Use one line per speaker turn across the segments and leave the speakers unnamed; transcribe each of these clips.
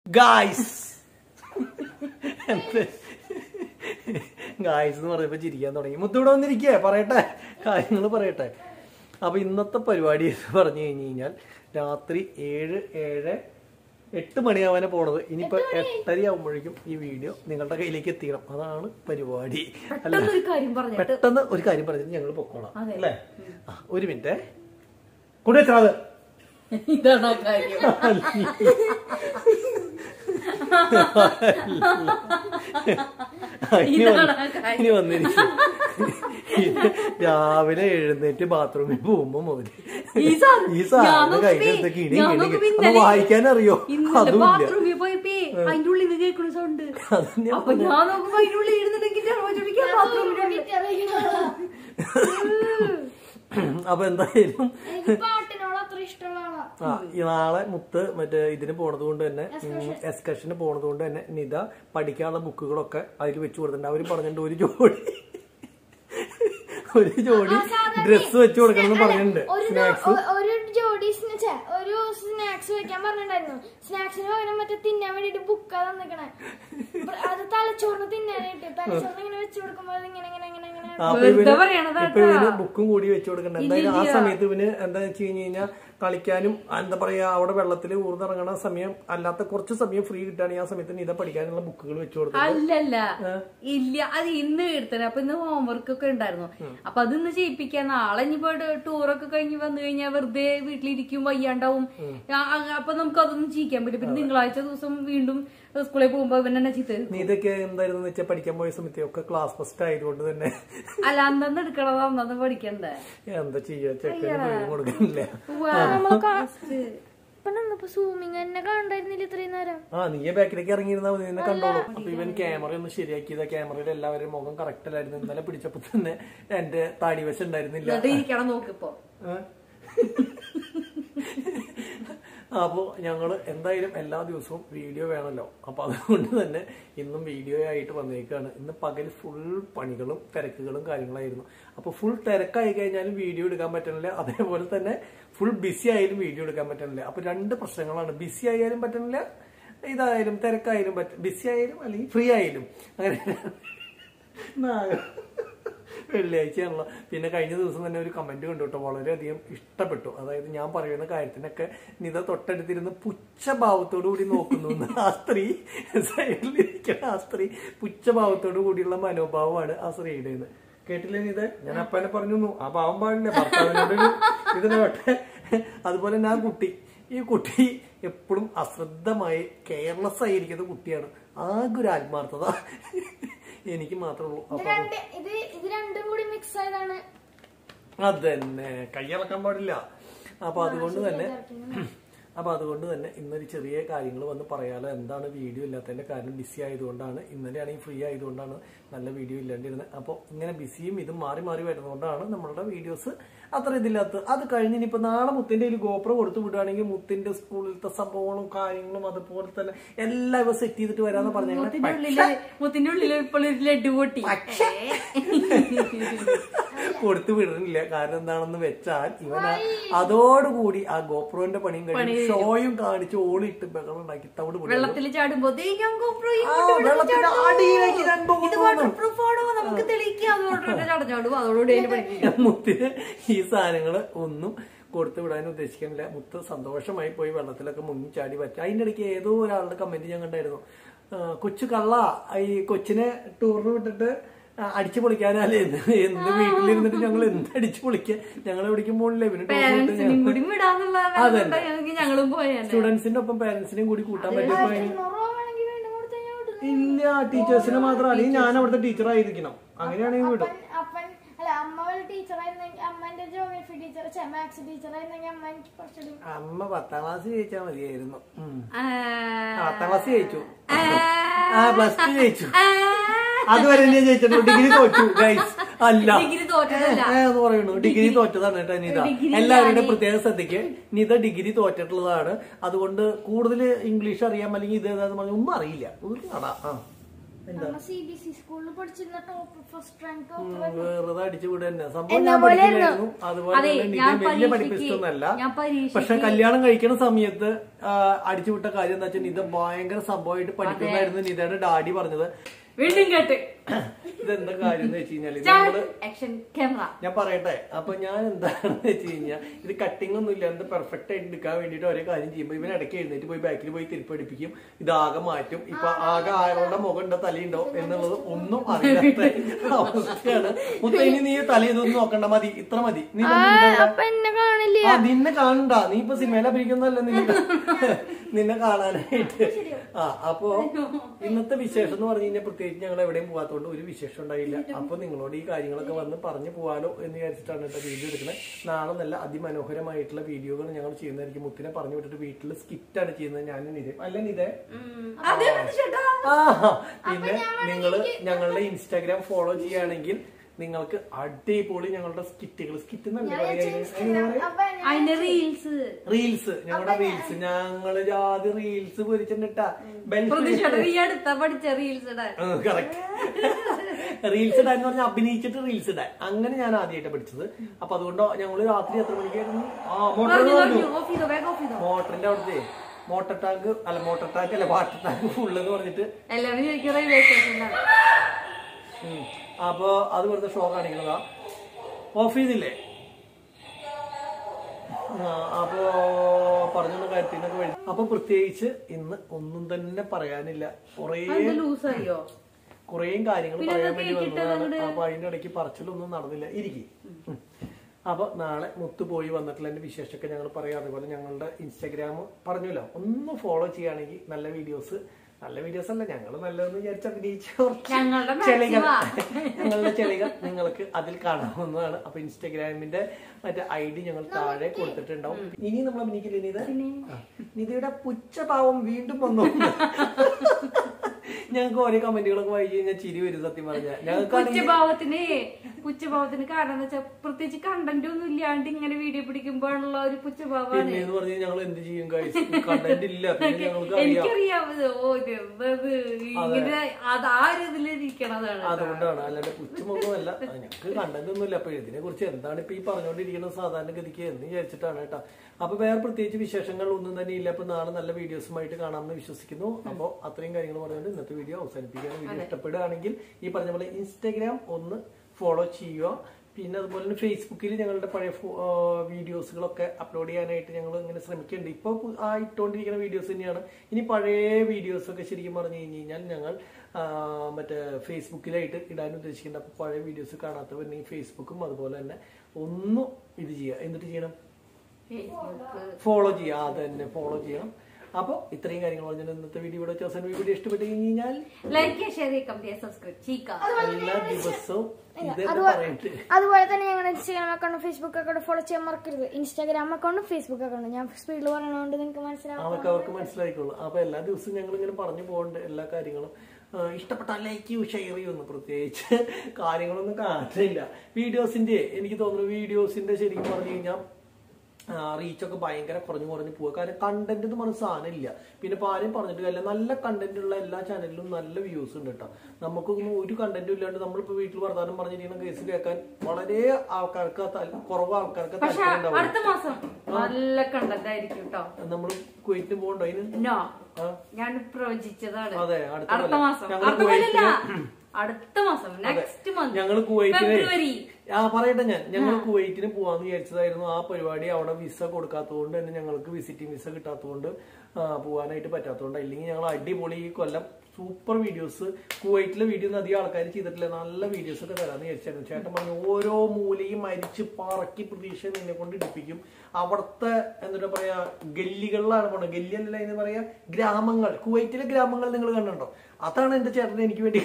Guys guys എന്ന് പറഞ്ഞപ്പോ ചിരിക്കാൻ തുടങ്ങി മുത്തൂടെ വന്നിരിക്കേ പറയട്ടെ കാര്യങ്ങൾ പറയട്ടെ അപ്പൊ ഇന്നത്തെ പരിപാടി എന്ന് പറഞ്ഞു കഴിഞ്ഞു കഴിഞ്ഞാൽ രാത്രി ഏഴ് ഏഴ് എട്ട് മണിയാവാനെ പോണത് ഇനിയിപ്പോ എട്ടര ആവുമ്പോഴേക്കും ഈ വീഡിയോ നിങ്ങളുടെ കയ്യിലേക്ക് എത്തിക്കണം അതാണ് പരിപാടി അല്ല
പെട്ടെന്നൊരു കാര്യം പറഞ്ഞിട്ട്
പെട്ടെന്ന് ഒരു കാര്യം പറഞ്ഞിട്ട് ഞങ്ങൾ പൊക്കോളാം
അതെ.
അല്ലേ ആ ഒരു മിനിറ്റ് കൊണ്ടുവച്ചാത്
ഇതാണ് ആ കാര്യം
ഇനി
ഇതാണ്
വന്ന്-
ആ കാര്യം.
ഇനി വന്നിരിക്കും ഇത് രാവിലെ എഴുന്നേറ്റ് ബാത്റൂമിൽ പോകുമ്പോ മുതല്
ഈ സാധനം-
ഈ
ഞാൻ
സാധനം
നോക്കുമ്പോ-
കയ്യിലെടുത്ത് കിണി
ഞാൻ
കിണി
നോക്കുമ്പോ
ഒന്ന്
ഇന്നലെ-
വായിക്കാൻ അറിയോ
ഇന്നലെ
അതുമില്ല
ബാത്റൂമിൽ പോയപ്പോ അതിന്റെ ഉള്ളിൽ നിന്ന് കേൾക്കുന്ന സൗണ്ട്
അതന്നെ
അപ്പൊ ഞാൻ നോക്കുമ്പോ അതിന്റെ ഉള്ളിൽ ഇരുന്നിട്ടെങ്കിൽ ചോദിക്കാൻ ബാത്റൂമിലുണ്ട്
അപ്പൊ എന്തായാലും
എനിക്ക് പാട്ടിനോട് അത്ര ഇഷ്ടമുള്ള ആളാ
ആ ഈ നാളെ മുത്ത് മറ്റേ ഇതിന് പോണത് കൊണ്ട് തന്നെ എക്സ്കർഷന് പോണത് കൊണ്ട് തന്നെ നിത പഠിക്കാനുള്ള ബുക്കുകളൊക്കെ അതിൽ വെച്ച് കൊടുത്തിട്ടുണ്ട് അവര് പറഞ്ഞിട്ടുണ്ട് ഒരു ജോഡി ഒരു ജോഡി ഡ്രസ്സ് വെച്ച് കൊടുക്കണം എന്ന് പറഞ്ഞിട്ടുണ്ട്
ഒരു ജോ-
സ്നാക്സ്
ഒ- ഒരു ജോഡി സ്ന- ഛെ, ഒരു സ്നാക്സ് വെക്കാൻ പറഞ്ഞിട്ടുണ്ടായിരുന്നു സ്നാക്സിന് പകരം മറ്റേ തിന്നാൻ വേണ്ടിട്ട് ബുക്കാ തന്നിക്കണേ ബ്ര- അത് തലച്ചോറിന് തിന്നാനായിട്ട് തലച്ചോറിന് ഇങ്ങനെ വെച്ച് കൊടുക്കുമ്പോ അത് ഇങ്ങനെ ഇങ്ങനെ ഇങ്ങനെ ഇങ്ങനെ
അപ്പൊ
വെറുതെ
ഇവന്
പറയണതാ
ഇപ്പൊ ഇവന് ബുക്കും കൂടി വെച്ച് കൊടുക്കണ്ട എന്തായാലും ആ സമയത്ത് ഇവന് എന്താ വെച്ച് കഴിഞ്ഞ് കഴിഞ്ഞാൽ കളിക്കാനും എന്താ പറയാ അവിടെ വെള്ളത്തിൽ ഊർന്നിറങ്ങണ സമയം അല്ലാത്ത കുറച്ച് സമയം ഫ്രീ കിട്ടുകയാണെങ്കിൽ ആ സമയത്ത് നിത പഠിക്കാനുള്ള ബുക്കുകൾ വെച്ച് കൊടുക്കും
അല്ലല്ല ഇല്ല അത് ഇന്ന് എടുത്തത് അപ്പൊ ഇന്ന് ഹോംവർക്ക് ഒക്കെ ഉണ്ടായിരുന്നു അപ്പൊ അത് ഇന്ന് ചെയ്യിപ്പിക്കാൻ നാളെ ഇനിയിപ്പോ ടൂറൊക്കെ കഴിഞ്ഞ് വന്നു കഴിഞ്ഞാൽ വെറുതെ വീട്ടിലിരിക്കും വയ്യാണ്ടാവും ആ, ആ, അപ്പൊ നമുക്ക് അതൊന്നും ചെയ്യിക്കാൻ പറ്റും പിന്നെ തിങ്കളാഴ്ച ദിവസം വീണ്ടും സ്കൂളിൽ പോകുമ്പോ ഇവൻ തന്നെ ചീത്ത
നീ ഇതൊക്കെ എന്തായിരുന്നു വെച്ചാൽ പഠിക്കാൻ പോയ സമയത്ത് ഒക്കെ ക്ലാസ് ഫസ്റ്റ് ആയതുകൊണ്ട് തന്നെ
അല്ല അന്നന്ന് എടുക്കണത് അന്നന്ന് പഠിക്കണ്ടേ
എന്താ ചെയ്യാ ചെക്കന് പേര് കൊടുക്കാനില്ല
ഇപ്പൊ സൂമിങ് എന്നെ കണ്ടായിരുന്നില്ല ഇത്രയും നേരം
ആ നീ ബാക്കിലേക്ക് ഇറങ്ങിയിരുന്നാ മതി നിന്നെ കണ്ടോളൂ അപ്പൊ ഇവൻ ക്യാമറ ഒന്ന് ശരിയാക്കിയതാ ക്യാമറയിൽ എല്ലാവരും മുഖം കറക്റ്റ് അല്ലായിരുന്നു ഇന്നലെ പിടിച്ചപ്പോ തന്നെ എന്റെ താടി വശം ഉണ്ടായിരുന്നില്ല
എന്നിട്ട് ഇരിക്കണം നോക്കിപ്പോ
അപ്പോൾ ഞങ്ങൾ എന്തായാലും എല്ലാ ദിവസവും വീഡിയോ വേണമല്ലോ അപ്പോൾ അതുകൊണ്ട് തന്നെ ഇന്നും വീഡിയോ ആയിട്ട് വന്നേക്കാണ് ഇന്ന് പകൽ ഫുൾ പണികളും തിരക്കുകളും കാര്യങ്ങളായിരുന്നു അപ്പോൾ ഫുൾ തിരക്കായി കഴിഞ്ഞാലും വീഡിയോ എടുക്കാൻ പറ്റണില്ല അതേപോലെ തന്നെ ഫുൾ ബിസി ആയാലും വീഡിയോ എടുക്കാൻ പറ്റണില്ല അപ്പോൾ രണ്ട് പ്രശ്നങ്ങളാണ് ബിസി ആയാലും പറ്റണില്ല ഇതായാലും തിരക്കായാലും പറ്റും ബിസി ആയാലും അല്ലെങ്കിൽ ഫ്രീ ആയാലും അങ്ങനെ നാ- വെള്ളിയാഴ്ചയാണല്ലോ പിന്നെ കഴിഞ്ഞ ദിവസം തന്നെ ഒരു കമന്റ് കണ്ടു കേട്ടോ വളരെയധികം ഇഷ്ടപ്പെട്ടു അതായത് ഞാൻ പറയുന്ന കാര്യത്തിനൊക്കെ നിത തൊട്ടടുത്തിരുന്ന് പുച്ഛഭാവത്തോടു കൂടി നോക്കുന്നു എന്ന് ആ സ്ത്രീ സൈഡിലിരിക്കുന്ന ആ സ്ത്രീ പുച്ഛഭാവത്തോടു കൂടിയുള്ള മനോഭാവമാണ് ആ സ്ത്രീയുടെ കേട്ടില്ലേ നിത ഞാൻ അപ്പനെ പറഞ്ഞു തന്നു. ആ പാവം പാടില്ല ഭർത്താവിനോടൊരു ഇതിനോട്ടെ അതുപോലെ തന്നെ ആ കുട്ടി ഈ കുട്ടി എപ്പോഴും അശ്രദ്ധമായി കെയർലെസ് ആയിരിക്കുന്ന കുട്ടിയാണ് ആകെ ഒരു ആത്മാർത്ഥത എനിക്ക് മാത്രമേ ഉള്ളൂ
ഇത്
അപ്പൊ അത്
രണ്ട് ഇത് ഇത് രണ്ടും കൂടി മിക്സ് ആയതാണ്
അതന്നെ കൈയിളക്കാൻ പാടില്ല അപ്പൊ അതുകൊണ്ട് തന്നെ അപ്പൊ അതുകൊണ്ട് തന്നെ ഇന്നൊരു ചെറിയ കാര്യങ്ങൾ വന്ന് പറയാലോ എന്താണ് വീഡിയോ ഇല്ലാത്തതിന്റെ കാരണം ബിസി ആയതുകൊണ്ടാണ് ഇന്നലെയാണെങ്കിൽ ഫ്രീ ആയതുകൊണ്ടാണ് നല്ല വീഡിയോ ഇല്ലാണ്ടിരുന്നത് അപ്പോൾ ഇങ്ങനെ ബിസിയും ഇതും മാറി മാറി വരുന്നതുകൊണ്ടാണ് നമ്മളുടെ വീഡിയോസ് അത്ര ഇതില്ലാത്തത് അത് കഴിഞ്ഞ് ഇനിയിപ്പോ നാളെ മുത്തിന്റെ ഒരു ഗോപ്രോ കൊടുത്തു വിടുകയാണെങ്കിൽ മുത്തിന്റെ സ്കൂളിലത്തെ സംഭവങ്ങളും കാര്യങ്ങളും അതുപോലെ തന്നെ എല്ലാം ഇവ സെറ്റ് ചെയ്തിട്ട് വരാന്ന്
മുത്തിന്റെ
പറഞ്ഞാൽ
ഉള്ളില് മുത്തിന്റെ ഉള്ളില് ഇപ്പോൾ ഒരു ലഡു പൊട്ടി
കൊടുത്തു വിടുന്നില്ല കാരണം എന്താണെന്ന് വെച്ചാൽ ഇവൻ അതോടുകൂടി ആ ഗോപ്രോന്റെ പണിയും കഴിഞ്ഞ് ഷോയും കാണിച്ച് ഓളിട്ട് ബഹളം ഉണ്ടാക്കി തവിട് വിടും
വെള്ളത്തിൽ ചാടുമ്പോ ദേ ഞാൻ GoPro
ആ,
ഇങ്ങോട്ട് വിടുന്നു,
വെള്ളത്തിന്റെ
ചാടൂ.
അടിയിലേക്ക് ഞാൻ പോകുന്നു.
ഇത് വാട്ടർപ്രൂഫ് ആണോ നമുക്ക് തെളിയിക്കാം അതുകൊണ്ട് ചടഞ്ഞാടും അതോടുകൂടി അതിന് പണി
മുത്തിന് ഈ സാധനങ്ങള് ഒന്നും കൊടുത്തു വിടാൻ ഉദ്ദേശിക്കുന്നില്ല മുത്ത് സന്തോഷമായി പോയി വെള്ളത്തിലൊക്കെ മുങ്ങി ചാടി പറ്റുക അതിന്റെ ഇടയ്ക്ക് ഏതോ ഒരാളുടെ കമന്റ് ഞാൻ കണ്ടായിരുന്നു ആ, കൊച്ചു കള്ള ഈ കൊച്ചിനെ ടൂറിന് വിട്ടിട്ട് ആ, അടിച്ചു പൊളിക്കാനല്ലേ എന്ത് എന്ത് വീട്ടിലിരുന്നിട്ട് ഞങ്ങൾ എന്ത് അടിച്ചു പൊളിക്കുക ഞങ്ങൾ എവിടേക്കും പോണില്ല ഇവന്
പാരന്റ്സിനും കൂടി വിടാന്നുള്ള ഞങ്ങളും പോയാൽ
സ്റ്റുഡൻസിന്റെ ഒപ്പം പാരന്റ്സിനെയും കൂടി കൂട്ടാൻ പറ്റിയപ്പോ അതിന്
ഇരുന്നൂറ് രൂപ വേണമെങ്കിൽ വീണ്ടും കൊടുത്തു കഴിഞ്ഞാൽ വിടും
ഇല്ല ടീച്ചേഴ്സിന് മാത്രം അല്ലെങ്കിൽ ഞാൻ അവിടുത്തെ ടീച്ചർ ആയിരിക്കണം അങ്ങനെയാണെങ്കിൽ വിടും
അപ്പൻ അപ്പൻ അല്ല അമ്മ ഒരു ടീച്ചറായിരുന്നെങ്കിൽ അമ്മന്റെ ജോഗ്രഫി ടീച്ചർ മാത്സ് ടീച്ചറായിരുന്നെങ്കിൽ അമ്മ എനിക്ക് കുറച്ചുകൂടി
അമ്മ പത്താം ക്ലാസ് ജയിച്ചാൽ മതിയായിരുന്നു ഉം.
ആ,
ആ, പത്താം ക്ലാസ് ജയിച്ചു
ആ,
ആ പ്ലസ് ടു ജയിച്ചു
ആ.
അതുവരെ ഞാൻ ജയിച്ചിട്ടുണ്ട് ഡിഗ്രി തോറ്റു ഗൈസ് അല്ല
ഡിഗ്രി തോറ്റതല്ല
ഏ, എന്ന് പറയുന്നു ഡിഗ്രി തോറ്റതാണ് കേട്ടോ നിത
ഡിഗ്രി
എല്ലാവരുടെയും പ്രത്യേക ശ്രദ്ധയ്ക്ക് നിത ഡിഗ്രി തോറ്റിട്ടുള്ളതാണ് അതുകൊണ്ട് കൂടുതൽ ഇംഗ്ലീഷ് അറിയാം അല്ലെങ്കിൽ ഇത് ഏതാന്ന് പറഞ്ഞാൽ ഒന്നും അറിയില്ല ഒരു കട ആ
നമ്മ സി ബി സി സ്കൂളിൽ പഠിച്ചിരുന്ന ടോപ്പ് ഫസ്റ്റ് റാങ്ക്
ഉം,
ടോപ്പർ
വെറുതെ അടിച്ചു വിടുക തന്നെ സംഭവം
എന്നെ
ഞാൻ
പോലെ
പഠിക്കില്ലായിരുന്നു അതുപോലെ
അതെ,
തന്നെ
ഞാൻ
നിധി വലിയ
പരീക്ഷയ്ക്ക്
പഠിപ്പിച്ചൊന്നല്ല
ഞാൻ പരീക്ഷയ്ക്ക്
പക്ഷെ കല്യാണം കഴിക്കുന്ന സമയത്ത് ആ, അടിച്ചു വിട്ട കാര്യം എന്താ വെച്ചാൽ നിത ഭയങ്കര സംഭവമായിട്ട് പഠിക്കുന്നതായിരുന്നു നിതയുടെ ഡാഡി പറഞ്ഞത്
വീണ്ടും കേട്ട്
ഇതെന്താ കാര്യം എന്ന് വെച്ച് കഴിഞ്ഞാല് നമ്മള്
ആക്ഷൻ ക്യാമറ
ഞാൻ പറയട്ടെ അപ്പൊ ഞാൻ എന്താണെന്ന് വെച്ച് കഴിഞ്ഞാൽ ഇത് കട്ടിംഗ് ഒന്നും ഇല്ലാണ്ട് പെർഫെക്റ്റ് ആയിട്ട് എടുക്കാൻ വേണ്ടിട്ട് ഒരേ കാര്യം ചെയ്യുമ്പോൾ ഇവൻ ഇടയ്ക്ക് എഴുന്നേറ്റ് പോയി ബാക്കിൽ പോയി തിരിപ്പടിപ്പിക്കും ഇതാകെ മാറ്റും ഇപ്പൊ ആകെ ആരുടെ മുഖം ഉണ്ടോ തലയുണ്ടോ എന്നുള്ളത് ഒന്നും അറിയാത്ത അവസ്ഥയാണ് മുത്ത ഇനി നീ തല ഇതൊന്നും നോക്കണ്ട മതി ഇത്ര മതി നീ ഇതൊന്നും ഇല്ല.
അപ്പൊ എന്നെ കാണില്ല
ആ നിന്നെ കാണണ്ട നീ ഇപ്പൊ സിനിമയിൽ അഭിനയിക്കുന്നല്ല നിന്നെ നിന്നെ കാണാനായിട്ട് ആ അപ്പോ ഇന്നത്തെ വിശേഷം എന്ന് പറഞ്ഞു കഴിഞ്ഞാൽ പ്രത്യേകിച്ച് ഞങ്ങൾ എവിടെയും പോകാത്തതുകൊണ്ട് ഒരു വിശേഷം ഉണ്ടായില്ല അപ്പൊ നിങ്ങളോട് ഈ കാര്യങ്ങളൊക്കെ വന്ന് പറഞ്ഞു പോകാലോ എന്ന് വിചാരിച്ചിട്ടാണ് കേട്ടോ വീഡിയോ എടുക്കുന്നത് നാളെ നല്ല അതിമനോഹരമായിട്ടുള്ള വീഡിയോകൾ ഞങ്ങൾ ചെയ്യുന്നതായിരിക്കും മുത്തിനെ പറഞ്ഞു വിട്ടിട്ട് വീട്ടിൽ സ്കിറ്റാണ് ചെയ്യുന്നത് ഞാനും നിതേ അല്ല നിതേ
അതെ ചേട്ടാ
ആ പിന്നെ നിങ്ങള് ഞങ്ങളുടെ ഇൻസ്റ്റാഗ്രാം ഫോളോ ചെയ്യുകയാണെങ്കിൽ നിങ്ങൾക്ക് അടിപൊളി ഞങ്ങളുടെ സ്കിറ്റുകൾ സ്കിറ്റ് എന്നല്ലേ പറയാ അതിന്? അതിന് പറയാ?
അപ്പൊ
അതിന്റെ റീൽസ്
റീൽസ് ഞങ്ങളുടെ റീൽസ് ഞങ്ങള് ജാതി റീൽസ് പൊരിച്ചിട്ടാ
പ്രതീക്ഷയുടെ ഈ അടുത്ത പഠിച്ച റീൽസ് ഇടാൻ
കറക്റ്റ് റീൽസ് ഇടാൻ എന്ന് പറഞ്ഞാൽ അഭിനയിച്ചിട്ട് റീൽസ് ഇടാൻ അങ്ങനെ ഞാൻ ആദ്യമായിട്ട് പഠിച്ചത് അപ്പൊ അതുകൊണ്ട് ഞങ്ങള് രാത്രി എത്ര മണിക്കായിരുന്നു ആ മോട്ടർ
പറഞ്ഞു
പറഞ്ഞു
പറഞ്ഞു ഓഫ് ചെയ്തോ വേഗം ഓഫ് ചെയ്തോ
മോട്ടറിന്റെ അവിടുത്തെ മോട്ടർ ടാങ്ക് അല്ല മോട്ടർ ടാങ്ക് അല്ല വാട്ടർ ടാങ്ക് ഫുള്ള് എന്ന് പറഞ്ഞിട്ട്
എല്ലാവരും ചോദിക്കും റെയിൽവേ സ്റ്റേഷനിലാണ്
ഉം. അപ്പൊ അത് വെറുതെ ഷോ കാണിക്കുന്നതാ ഓഫ് ചെയ്തില്ലേ ആ, അപ്പോ പറഞ്ഞ കാര്യത്തിനൊക്കെ വഴി അപ്പൊ പ്രത്യേകിച്ച് ഇന്ന് ഒന്നും തന്നെ പറയാനില്ല കുറേ
അത് ലൂസായോ
കുറേയും കാര്യങ്ങൾ പറയാൻ വേണ്ടി വന്നതാണ് അപ്പൊ അതിന്റെ ഇടയ്ക്ക് പറച്ചിലൊന്നും നടന്നില്ല ഇരിക്കും അപ്പൊ നാളെ മുത്ത് പോയി വന്നിട്ടുള്ള എന്റെ വിശേഷമൊക്കെ ഞങ്ങൾ പറയാം അതുപോലെ ഞങ്ങളുടെ ഇൻസ്റ്റാഗ്രാം പറഞ്ഞല്ലോ ഒന്ന് ഫോളോ ചെയ്യുകയാണെങ്കിൽ നല്ല വീഡിയോസ് നല്ല വീഡിയോസ് അല്ല ഞങ്ങൾ നല്ലതെന്ന് വിചാരിച്ച് അഭിനയിച്ച കുറച്ച്
ഞങ്ങളുടെ
ചെളികൾ ഞങ്ങളുടെ ചെളികൾ നിങ്ങൾക്ക് അതിൽ കാണാവുന്നതാണ് അപ്പൊ ഇൻസ്റ്റാഗ്രാമിന്റെ മറ്റേ ഐ ഡി ഞങ്ങൾ താഴെ കൊടുത്തിട്ടുണ്ടാവും ഇനി നമ്മൾ അഭിനയിക്കില്ല നിത ആ. നിതയുടെ പുച്ഛഭാവം വീണ്ടും വന്നു ഞങ്ങൾക്ക് ഓരോ കമന്റുകളൊക്കെ വായിച്ചു കഴിഞ്ഞാൽ ചിരി വരും സത്യം പറഞ്ഞാൽ ഞങ്ങൾക്കാണെങ്കിൽ
പുച്ഛഭാവത്തിന് പുച്ഛഭാവത്തിന് കാരണം എന്താ വെച്ചാൽ പ്രത്യേകിച്ച് കണ്ടന്റ് ഒന്നും ഇല്ലാണ്ട് ഇങ്ങനെ വീഡിയോ പിടിക്കുമ്പോഴുള്ള ഒരു പുച്ഛഭാവമാണ്
പിന്നെ എന്ന് പറഞ്ഞാൽ ഞങ്ങൾ എന്ത് ചെയ്യും guys? കണ്ടന്റ് ഇല്ല പിന്നെ ഞങ്ങൾക്ക് അറിയാം
എനിക്കറിയാം ഇത്. ഓ ഇത് എന്തത് ഇങ്ങനെ അത് ആ ഒരു ഇതിലിരിക്കണതാണ്
അതുകൊണ്ടാണ് അല്ലാണ്ട് പുച്ഛമൊന്നുമല്ല ഞങ്ങൾക്ക് കണ്ടന്റ് ഒന്നുമില്ല അപ്പൊ ഇതിനെ കുറിച്ച് എന്താണ് ഇപ്പൊ ഈ പറഞ്ഞുകൊണ്ടിരിക്കുന്നത് സാധാരണഗതിക്ക് എന്ന് വിചാരിച്ചിട്ടാണ് കേട്ടോ അപ്പൊ വേറെ പ്രത്യേകിച്ച് വിശേഷങ്ങൾ ഒന്നും തന്നെ ഇല്ല അപ്പൊ നാളെ നല്ല വീഡിയോസുമായിട്ട് കാണാമെന്ന് വിശ്വസിക്കുന്നു അപ്പൊ അത്രയും കാര്യങ്ങൾ പറഞ്ഞുകൊണ്ട് ഇന്നത്തെ വീഡിയോ അവസാനിപ്പിക്കുകയാണ് വീഡിയോ ഇഷ്ടപ്പെടുകയാണെങ്കിൽ ഈ പറഞ്ഞ പോലെ ഇൻസ്റ്റാഗ്രാം ഒന്ന് ഫോളോ ചെയ്യുക പിന്നെ അതുപോലെ തന്നെ ഫേസ്ബുക്കിൽ ഞങ്ങളുടെ പഴയ ഫോ- ആ, വീഡിയോസുകളൊക്കെ അപ്ലോഡ് ചെയ്യാനായിട്ട് ഞങ്ങൾ ഇങ്ങനെ ശ്രമിക്കുന്നുണ്ട് ഇപ്പോൾ ആ ഇട്ടുകൊണ്ടിരിക്കുന്ന വീഡിയോസ് തന്നെയാണ് ഇനി പഴയ വീഡിയോസൊക്കെ ശരിക്കും പറഞ്ഞു കഴിഞ്ഞ് കഴിഞ്ഞാൽ ഞങ്ങൾ ആ, മറ്റേ ഫേസ്ബുക്കിലായിട്ട് ഇടാൻ ഉദ്ദേശിക്കുന്നുണ്ട് അപ്പോൾ പഴയ വീഡിയോസ് കാണാത്തവരുണ്ടെങ്കിൽ ഫേസ്ബുക്കും അതുപോലെ തന്നെ ഒന്നും ഇത് ചെയ്യുക എന്നിട്ട് ചെയ്യണം
ഫേസ്ബുക്ക്
ഫോളോ ചെയ്യുക അത് തന്നെ ഫോളോ ചെയ്യണം അപ്പോൾ ഇത്രയും കാര്യങ്ങൾ പറഞ്ഞാൽ ഇന്നത്തെ വീഡിയോ ഇവിടെ വെച്ചാൽ വീഡിയോ ഇഷ്ടപ്പെട്ട് കഴിഞ്ഞാൽ
ലൈക്ക് ഷെയർ കമന്റ് സബ്സ്ക്രൈബ് ചെയ്യുക
എല്ലാ ദിവസവും ഇതെന്ന് പറയട്ടെ
അതുപോലെ തന്നെ ഞങ്ങളുടെ Instagram account Facebook account follow ചെയ്യാൻ മറക്കരുത് ഇൻസ്റ്റാഗ്രാം അക്കൗണ്ട് ഫേസ്ബുക്ക് അക്കൗണ്ട് ഞാൻ സ്പീഡിൽ പറയണതുകൊണ്ട് നിങ്ങൾക്ക് മനസ്സിലാവും
അവർക്ക് അവർക്ക് മനസ്സിലായിക്കോളൂ അപ്പൊ എല്ലാ ദിവസവും ഞങ്ങൾ ഇങ്ങനെ പറഞ്ഞു പോകണ്ട് എല്ലാ കാര്യങ്ങളും ആ, ഇഷ്ടപ്പെട്ടാൽ ലൈക്ക് ചെയ്യൂ ഷെയർ ചെയ്യുന്നു പ്രത്യേകിച്ച് കാര്യങ്ങളൊന്നും കാണില്ല വീഡിയോസിന്റെ എനിക്ക് തോന്നുന്നു വീഡിയോസിന്റെ ശരിക്കും പറഞ്ഞു കഴിഞ്ഞാൽ റീച്ചൊക്കെ ഭയങ്കര കുറഞ്ഞു കുറഞ്ഞു പോവുക കാരണം കണ്ടന്റ് എന്ന് പറഞ്ഞ സാധനം ഇല്ല പിന്നെ ഇപ്പൊ ആരും പറഞ്ഞിട്ട് കാര്യമില്ല നല്ല കണ്ടന്റ് ഉള്ള എല്ലാ ചാനലിലും നല്ല വ്യൂസ് ഉണ്ട് കേട്ടോ നമുക്കൊന്നും ഒരു കണ്ടന്റും ഇല്ലാണ്ട് നമ്മളിപ്പോ വീട്ടിൽ വർത്താനം പറഞ്ഞിരിക്കുന്ന കേസ് കേൾക്കാൻ വളരെ ആൾക്കാർക്ക് താൽ- കുറവ് ആൾക്കാർക്ക്
പക്ഷെ
താല്പര്യം ഉണ്ടാവും
അടുത്ത മാസം നല്ല കണ്ടന്റ് ആയിരിക്കും കേട്ടോ
നമ്മൾ കുവൈറ്റിന് പോകണ്ടോ അതിന്
നോ
ആ
ഞാൻ പ്രവചിച്ചതാണ്
അതെ, അടുത്ത
അടുത്ത
കൊല്ലം.
മാസം
ഞങ്ങൾ
അടുത്ത കൊല്ലല്ല അടുത്ത മാസം നെക്സ്റ്റ് മന്ത്
ഞങ്ങൾ കുവൈറ്റിന്
ഫെബ്രുവരി
ആ പറയട്ടെ ഞാൻ ഞങ്ങൾ കുവൈറ്റിന് പോവാന്ന് വിചാരിച്ചതായിരുന്നു ആ പരിപാടി അവിടെ വിസ കൊടുക്കാത്തതുകൊണ്ട് തന്നെ ഞങ്ങൾക്ക് വിസിറ്റിംഗ് വിസ കിട്ടാത്തതുകൊണ്ട് ആ, പോവാനായിട്ട് പറ്റാത്തതുകൊണ്ട് ഇല്ലെങ്കിൽ ഞങ്ങൾ അടിപൊളി ഈ കൊല്ലം സൂപ്പർ വീഡിയോസ് കുവൈറ്റിലെ വീഡിയോ ഒന്നും അധികം ആൾക്കാർ ചെയ്തിട്ടില്ല നല്ല വീഡിയോസ് ഒക്കെ തരാന്ന് വിചാരിച്ചായിരുന്നു ചേട്ടൻ പറഞ്ഞു ഓരോ മൂലയും മരിച്ച് പറക്കി പ്രതീക്ഷ നിന്നെ കൊണ്ട് ഇടിപ്പിക്കും അവിടുത്തെ എന്താ പറയാ ഗല്ലികളിലാണ് പോണത് ഗല്ലിയല്ല എന്ന് പറയാ ഗ്രാമങ്ങൾ കുവൈറ്റിലെ ഗ്രാമങ്ങൾ നിങ്ങൾ കണ്ടിട്ടുണ്ടോ അതാണ് എന്റെ ചേട്ടൻ എനിക്ക് വേണ്ടി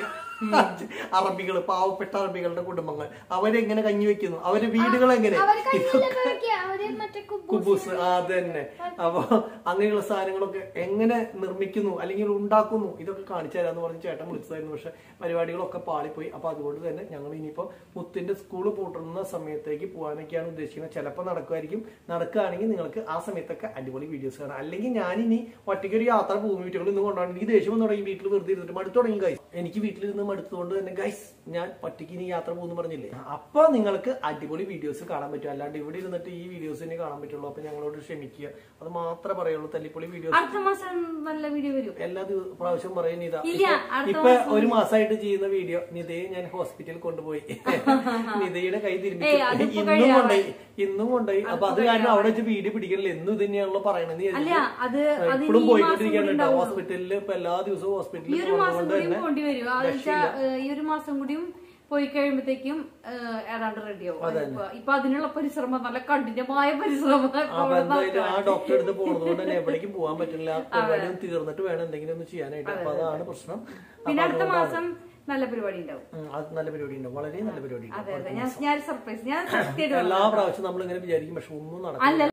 അറബികൾ പാവപ്പെട്ട അറബികളുടെ കുടുംബങ്ങൾ അവരെങ്ങനെ കഞ്ഞി വെക്കുന്നു അവരുടെ വീടുകൾ എങ്ങനെ
അവർ കയ്യിലൊക്കെ വെക്കുക അവര് മറ്റേ കുബൂസ്
കുബൂസ് ആ, അത് തന്നെ അപ്പൊ അങ്ങനെയുള്ള സാധനങ്ങളൊക്കെ എങ്ങനെ നിർമ്മിക്കുന്നു അല്ലെങ്കിൽ ഉണ്ടാക്കുന്നു ഇതൊക്കെ കാണിച്ചു തരാന്ന് പറഞ്ഞ് ചേട്ടൻ വിളിച്ചതായിരുന്നു പക്ഷെ പരിപാടികളൊക്കെ പാളിപ്പോയി അപ്പൊ അതുകൊണ്ട് തന്നെ ഞങ്ങൾ ഇനിയിപ്പോ മുത്തിന്റെ സ്കൂൾ പൂട്ടുന്ന സമയത്തേക്ക് പോകാനൊക്കെയാണ് ഉദ്ദേശിക്കുന്നത് ചിലപ്പോൾ നടക്കുമായിരിക്കും നടക്കുകയാണെങ്കിൽ നിങ്ങൾക്ക് ആ സമയത്തൊക്കെ അടിപൊളി വീഡിയോസ് കാണാം അല്ലെങ്കിൽ ഞാൻ ഇനി ഒറ്റയ്ക്ക് ഒരു യാത്ര പോകും വീട്ടുകൾ ഇന്ന് കൊണ്ടാണ് എനിക്ക് ദേഷ്യം വന്ന് തുടങ്ങി വീട്ടിൽ വെറുതെ ഇരുന്നിട്ട് മടുത്തു തുടങ്ങി ഗൈസ് എനിക്ക് വീട്ടിലിരുന്ന് മടുത്തുകൊണ്ട് തന്നെ ഗൈസ് ഞാൻ ഒറ്റയ്ക്ക് ഇനി യാത്ര പോകുന്നു പറഞ്ഞില്ലേ അപ്പൊ നിങ്ങൾക്ക് അടിപൊളി വീഡിയോസ് കാണാൻ പറ്റും അല്ലാണ്ട് ഇവിടെ ഇരുന്നിട്ട് ഈ വീഡിയോസ് തന്നെ കാണാൻ പറ്റുള്ളൂ അപ്പൊ ഞങ്ങളോട് ക്ഷമിക്കുക അത് മാത്രമേ പറയുള്ളൂ തല്ലിപ്പൊളി വീഡിയോസ്
അടുത്ത മാസം നല്ല വീഡിയോ വരും
എല്ലാ ദിവ- പ്രാവശ്യം പറയുന്ന ഇതാ
ഇല്ല,
ഇപ്പൊ-
അടുത്ത
ഇപ്പൊ ഒരു മാസമായിട്ട് ചെയ്യുന്ന വീഡിയോ നിതയെ ഞാൻ ഹോസ്പിറ്റലിൽ കൊണ്ടുപോയി നിതയുടെ കൈ തിരുമ്പി
ഏയ്, അതിപ്പോ
ഇന്നും
കഴിയാറായി.
കൊണ്ടുപോയി ഇന്നും കൊണ്ടുപോയി അപ്പൊ അത് കാരണം അവിടെ വെച്ച് വീഡിയോ പിടിക്കണില്ല എന്നും ഇത് തന്നെയാണല്ലോ പറയണത് നീ
അല്ല അത് അത്
ഇപ്പോഴും
ഈ മാസം കൂടി
പോയിക്കൊണ്ടിരിക്കുകയാണ്
ഉണ്ടാവുള്ളൂ.
ഹോസ്പിറ്റലിൽ ഇപ്പൊ എല്ലാ ദിവസവും
ഈ
ഹോസ്പിറ്റലിൽ
ഒരു മാസം
പോകുന്നതുകൊണ്ട്
കൂടിയും
തന്നെ
പോണ്ടി വരും അത് വെച്ചാ ഏഹ്, ഈ ഒരു മാസം കൂടിയും പോയി കഴിയുമ്പോഴത്തേക്കും ഏഹ്, ഏതാണ്ട് റെഡിയാവും ഇപ്പൊ- ഇപ്പൊ അതിനുള്ള പരിശ്രമം നല്ല കഠിനമായ പരിശ്രമം
അപ്പൊ
ഇപ്പോൾ
എന്തായാലും ആ ഡോക്ടറെ അടുത്ത് പോകുന്നത് കൊണ്ട് തന്നെ എവിടേക്കും പോകാൻ പറ്റില്ല പരിപാടിയും തീർന്നിട്ട് വേണം എന്തെങ്കിലും ഒന്ന് ചെയ്യാനായിട്ട് അപ്പൊ അതാണ് പ്രശ്നം
പിന്നെ അടുത്ത മാസം നല്ല പരിപാടി ഉണ്ടാവും
ഉം, അത് നല്ല പരിപാടി ഉണ്ടാവും വളരെ നല്ല പരിപാടി ഉണ്ടാവും
അതെ അതെ ഞാൻ ഞാൻ സർപ്രൈസ് ഞാൻ സത്യമായിട്ട്
എല്ലാ പ്രാവശ്യവും നമ്മൾ ഇങ്ങനെ വിചാരിക്കും പക്ഷെ ഒന്നും നടക്കില്ല
അല്ല